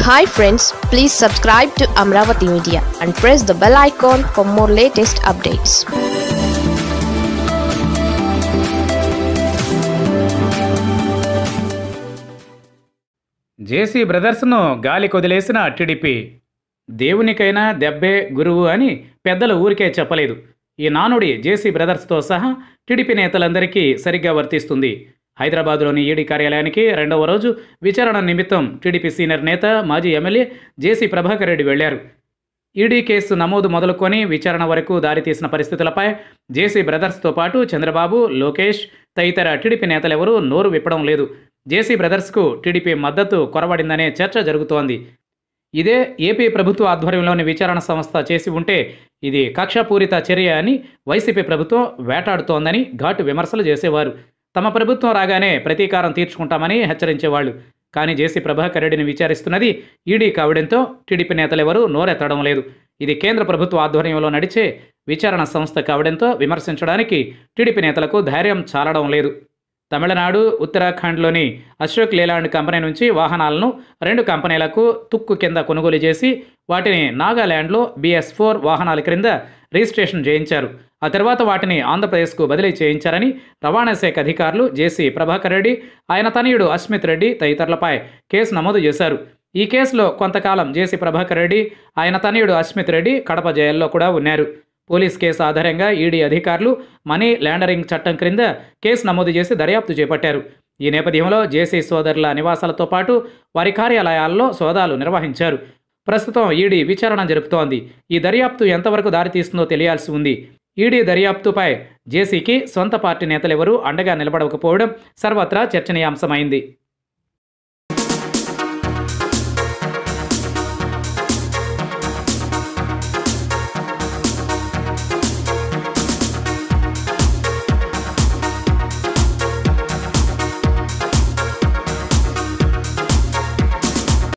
hi friends please subscribe to Amaravati media and press the bell icon for more latest updates J C బ్రదర్స్ను గాలి కొదిలేసిన TDP దేవునికైనా దెబ్బే గురువు అని పెద్దలు ఊరికే చెప్పలేదు ఈ నానుడి జేసీ బ్రదర్స్తో సహా టీడీపీ నేతలందరికీ సరిగ్గా వర్తిస్తుంది హైదరాబాద్లోని ఈడీ కార్యాలయానికి రెండవ రోజు విచారణ నిమిత్తం టీడీపీ సీనియర్ నేత మాజీ ఎమ్మెల్యే జేసీ ప్రభాకర్ రెడ్డి వెళ్లారు ఈడీ కేసు నమోదు మొదలుకొని విచారణ వరకు దారితీసిన పరిస్థితులపై జేసీ బ్రదర్స్తో పాటు చంద్రబాబు లోకేష్ తదితర టీడీపీ నేతలెవరూ నోరు విప్పడం లేదు జేసీ బ్రదర్స్కు టీడీపీ మద్దతు కొరవడిందనే చర్చ జరుగుతోంది ఇదే ఏపీ ప్రభుత్వ ఆధ్వర్యంలోని విచారణ సంస్థ చేసి ఉంటే ఇది కక్షపూరిత చర్య అని వైసీపీ ప్రభుత్వం వేటాడుతోందని ఘాటు విమర్శలు చేసేవారు తమ ప్రభుత్వం రాగానే ప్రతీకారం తీర్చుకుంటామని హెచ్చరించేవాళ్ళు కానీ జేసీ ప్రభాకర్ రెడ్డిని విచారిస్తున్నది ఈడీ కావడంతో టీడీపీ నేతలెవరూ నోరెత్తడం లేదు ఇది కేంద్ర ప్రభుత్వ ఆధ్వర్యంలో నడిచే విచారణ సంస్థ కావడంతో విమర్శించడానికి టీడీపీ నేతలకు ధైర్యం చాలడం లేదు తమిళనాడు ఉత్తరాఖండ్లోని అశోక్ లేలాండ్ కంపెనీ నుంచి వాహనాలను రెండు కంపెనీలకు తుక్కు కింద కొనుగోలు చేసి వాటిని నాగాల్యాండ్లో బిఎస్ ఫోర్ వాహనాల క్రింద రిజిస్ట్రేషన్ చేయించారు ఆ తర్వాత వాటిని ఆంధ్రప్రదేశ్కు బదిలీ చేయించారని రవాణా శాఖ అధికారులు జేసీ ప్రభాకర్ రెడ్డి ఆయన తనయుడు అస్మిత్ రెడ్డి తదితరులపై కేసు నమోదు చేశారు ఈ కేసులో కొంతకాలం జేసీ ప్రభాకర్ రెడ్డి ఆయన తనయుడు అస్మిత్ రెడ్డి కడప జైల్లో కూడా ఉన్నారు పోలీస్ కేసు ఆధారంగా ఈడీ అధికారులు మనీ ల్యాండరింగ్ చట్టం క్రింద కేసు నమోదు చేసి దర్యాప్తు చేపట్టారు ఈ నేపథ్యంలో జేసీ సోదరుల నివాసాలతో పాటు వారి కార్యాలయాల్లో సోదాలు నిర్వహించారు ప్రస్తుతం ఈడీ విచారణ జరుపుతోంది ఈ దర్యాప్తు ఎంతవరకు దారితీస్తుందో తెలియాల్సి ఉంది ఈడీ దర్యాప్తుపై జేసీకి సొంత పార్టీ నేతలెవరూ అండగా నిలబడకపోవడం సర్వత్రా చర్చనీయాంశమైంది